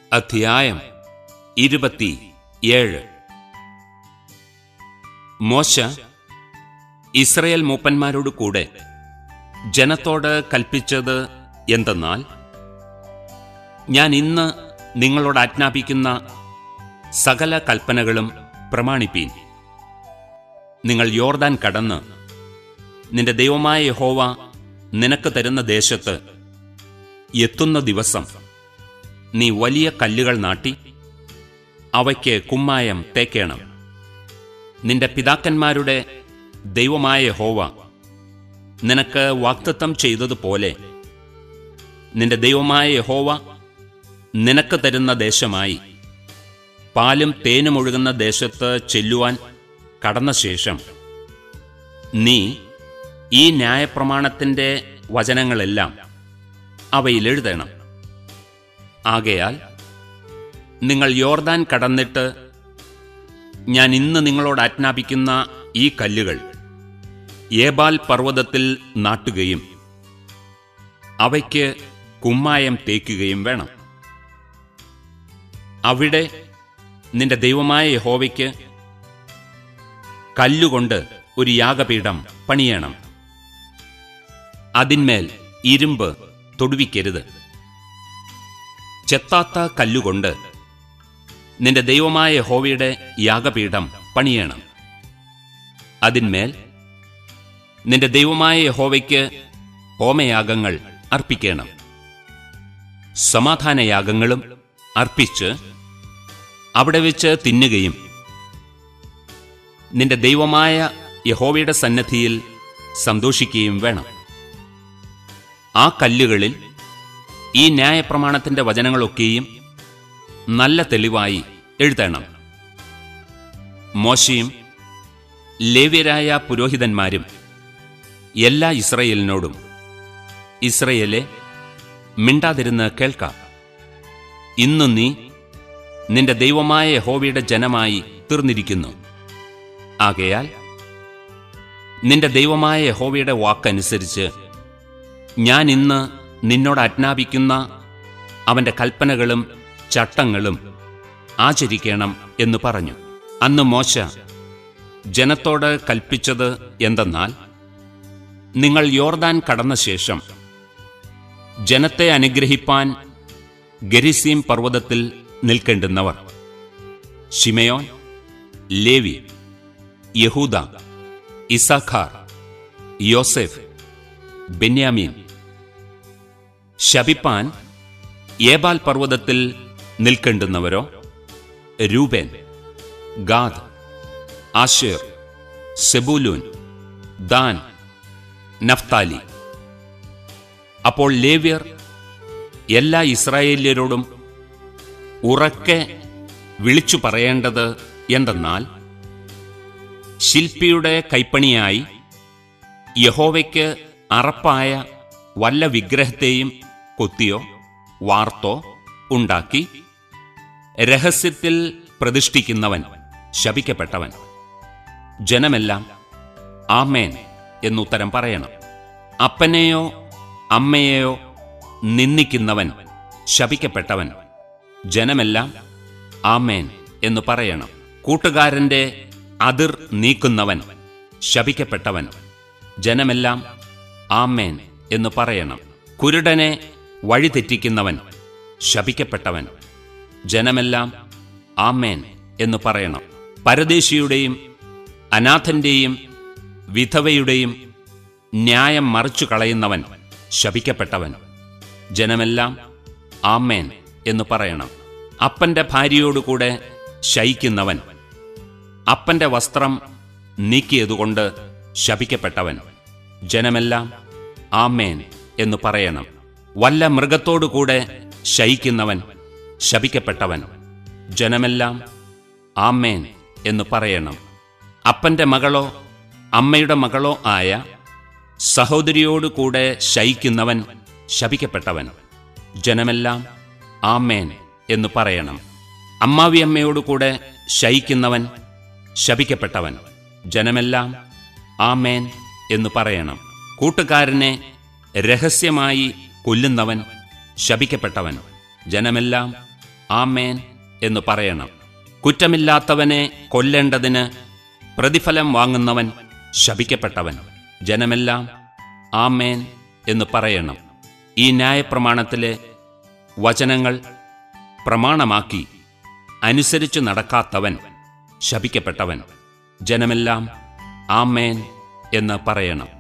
അധ്യായം ഇരുപത്തി ഏഴ് മോശ ഇസ്രയേൽ മൂപ്പന്മാരോട് കൂടെ ജനത്തോട് കൽപ്പിച്ചത് എന്തെന്നാൽ ഞാൻ ഇന്ന് നിങ്ങളോട് ആജ്ഞാപിക്കുന്ന സകല കൽപ്പനകളും പ്രമാണിപ്പീൻ നിങ്ങൾ യോർദാൻ കടന്ന് നിന്റെ ദൈവമായ യഹോവ നിനക്ക് തരുന്ന ദേശത്ത് എത്തുന്ന ദിവസം നീ വലിയ കല്ലുകൾ നാട്ടി അവയ്ക്ക് കുമ്മായം തേക്കേണം നിന്റെ പിതാക്കന്മാരുടെ ദൈവമായ യഹോവ നിനക്ക് വാക്തത്വം ചെയ്തതുപോലെ നിന്റെ ദൈവമായ യഹോവ നിനക്ക് തരുന്ന ദേശമായി പാലും തേനും ഒഴുകുന്ന ദേശത്ത് ചെല്ലുവാൻ കടന്ന ശേഷം നീ ഈ ന്യായപ്രമാണത്തിന്റെ വചനങ്ങളെല്ലാം അവയിൽ എഴുതണം ആകയാൽ നിങ്ങൾ യോർദാൻ കടന്നിട്ട് ഞാൻ ഇന്ന് നിങ്ങളോട് ആജ്ഞാപിക്കുന്ന ഈ കല്ലുകൾ ഏബാൽ പർവ്വതത്തിൽ നാട്ടുകയും അവയ്ക്ക് കുമ്മായം തേക്കുകയും വേണം അവിടെ നിന്റെ ദൈവമായ യഹോവയ്ക്ക് കല്ലുകൊണ്ട് ഒരു യാഗപീഠം പണിയണം അതിന്മേൽ ഇരുമ്പ് തൊടുവിക്കരുത് ചെത്താത്ത കല്ലുകൊണ്ട് നിന്റെ ദൈവമായ യഹോവയുടെ യാഗപീഠം പണിയണം അതിന്മേൽ നിന്റെ ദൈവമായ യഹോവയ്ക്ക് ഹോമയാഗങ്ങൾ അർപ്പിക്കണം സമാധാനയാഗങ്ങളും അർപ്പിച്ച് അവിടെ വെച്ച് തിന്നുകയും നിന്റെ ദൈവമായ യഹോവയുടെ സന്നദ്ധിയിൽ സന്തോഷിക്കുകയും വേണം ആ കല്ലുകളിൽ ഈ ന്യായപ്രമാണത്തിന്റെ വചനങ്ങളൊക്കെയും നല്ല തെളിവായി എഴുതണം മോശയും ലേവ്യരായ പുരോഹിതന്മാരും എല്ലാ ഇസ്രയേലിനോടും ഇസ്രയേലെ മിണ്ടാതിരുന്ന് കേൾക്കാം ഇന്നു നീ നിന്റെ ദൈവമായ യഹോവയുടെ ജനമായി തീർന്നിരിക്കുന്നു ആകയാൽ നിന്റെ ദൈവമായ യഹോവയുടെ വാക്കനുസരിച്ച് ഞാൻ ഇന്ന് നിന്നോട് ആജ്ഞാപിക്കുന്ന അവന്റെ കൽപ്പനകളും ചട്ടങ്ങളും ആചരിക്കണം എന്ന് പറഞ്ഞു അന്ന് മോശ ജനത്തോട് കൽപ്പിച്ചത് എന്തെന്നാൽ നിങ്ങൾ യോർദാൻ കടന്ന ശേഷം ജനത്തെ അനുഗ്രഹിപ്പാൻ ഗരിസീം പർവ്വതത്തിൽ നിൽക്കേണ്ടുന്നവർ ഷിമയോൻ ലേവി യഹൂദ ഇസാഖാർ യോസെഫ് ബെന്യാമീൻ ശപിപ്പാൻ ഏബാൽ പർവ്വതത്തിൽ നിൽക്കേണ്ടുന്നവരോ രൂപേൻ Gad Asher Zebulun Dan Naphtali അപ്പോൾ ലേവ്യർ എല്ലാ ഇസ്രായേല്യരോടും ഉറക്കെ വിളിച്ചു പറയേണ്ടത് എന്തെന്നാൽ ശില്പിയുടെ കൈപ്പണിയായി യഹോവയ്ക്ക് അറപ്പായ വല്ല വിഗ്രഹത്തെയും കൊത്തിയോ വാർത്തോ ഉണ്ടാക്കി രഹസ്യത്തിൽ പ്രതിഷ്ഠിക്കുന്നവൻ ശപിക്കപ്പെട്ടവൻ ജനമെല്ലാം ആമേൻ എന്നുത്തരം പറയണം അപ്പനെയോ അമ്മയെയോ നിന്ദിക്കുന്നവൻ ശപിക്കപ്പെട്ടവൻ ജനമെല്ലാം ആമേൻ എന്ന് പറയണം കൂട്ടുകാരന്റെ അതിർ നീക്കുന്നവൻ ശപിക്കപ്പെട്ടവൻ ജനമെല്ലാം ആമേൻ എന്ന് പറയണം കുരുടനെ വഴിതെറ്റിക്കുന്നവൻ ശപിക്കപ്പെട്ടവൻ ജനമെല്ലാം ആമേൻ എന്ന് പറയണം പരദേശിയുടെയും അനാഥന്റെയും വിധവയുടെയും ന്യായം മറിച്ചു കളയുന്നവൻ ശപിക്കപ്പെട്ടവൻ ജനമെല്ലാം ആമേൻ എന്ന് പറയണം അപ്പന്റെ ഭാര്യയോടുകൂടെ ശയിക്കുന്നവൻ അപ്പന്റെ വസ്ത്രം നീക്കിയതുകൊണ്ട് ശപിക്കപ്പെട്ടവൻ ജനമെല്ലാം ആമേൻ എന്ന് പറയണം വല്ല മൃഗത്തോടുകൂടെ ശയിക്കുന്നവൻ ശപിക്കപ്പെട്ടവൻ ജനമെല്ലാം ആമേൻ എന്ന് പറയണം അപ്പന്റെ മകളോ അമ്മയുടെ മകളോ ആയ സഹോദരിയോടുകൂടെ ശയിക്കുന്നവൻ ശപിക്കപ്പെട്ടവൻ ജനമെല്ലാം ആമേൻ എന്ന് പറയണം അമ്മാവിയമ്മയോടുകൂടെ ശയിക്കുന്നവൻ ശപിക്കപ്പെട്ടവൻ ജനമെല്ലാം ആമേൻ എന്ന് പറയണം കൂട്ടുകാരനെ രഹസ്യമായി കൊല്ലുന്നവൻ ശപിക്കപ്പെട്ടവൻ ജനമെല്ലാം ആമേൻ എന്ന് പറയണം കുറ്റമില്ലാത്തവനെ കൊല്ലേണ്ടതിന് പ്രതിഫലം വാങ്ങുന്നവൻ ശപിക്കപ്പെട്ടവൻ ജനമെല്ലാം ആമേൻ എന്ന് പറയണം ഈ ന്യായപ്രമാണത്തിലെ വചനങ്ങൾ പ്രമാണമാക്കി അനുസരിച്ചു നടക്കാത്തവൻ ശപിക്കപ്പെട്ടവൻ ജനമെല്ലാം ആമേൻ എന്ന് പറയണം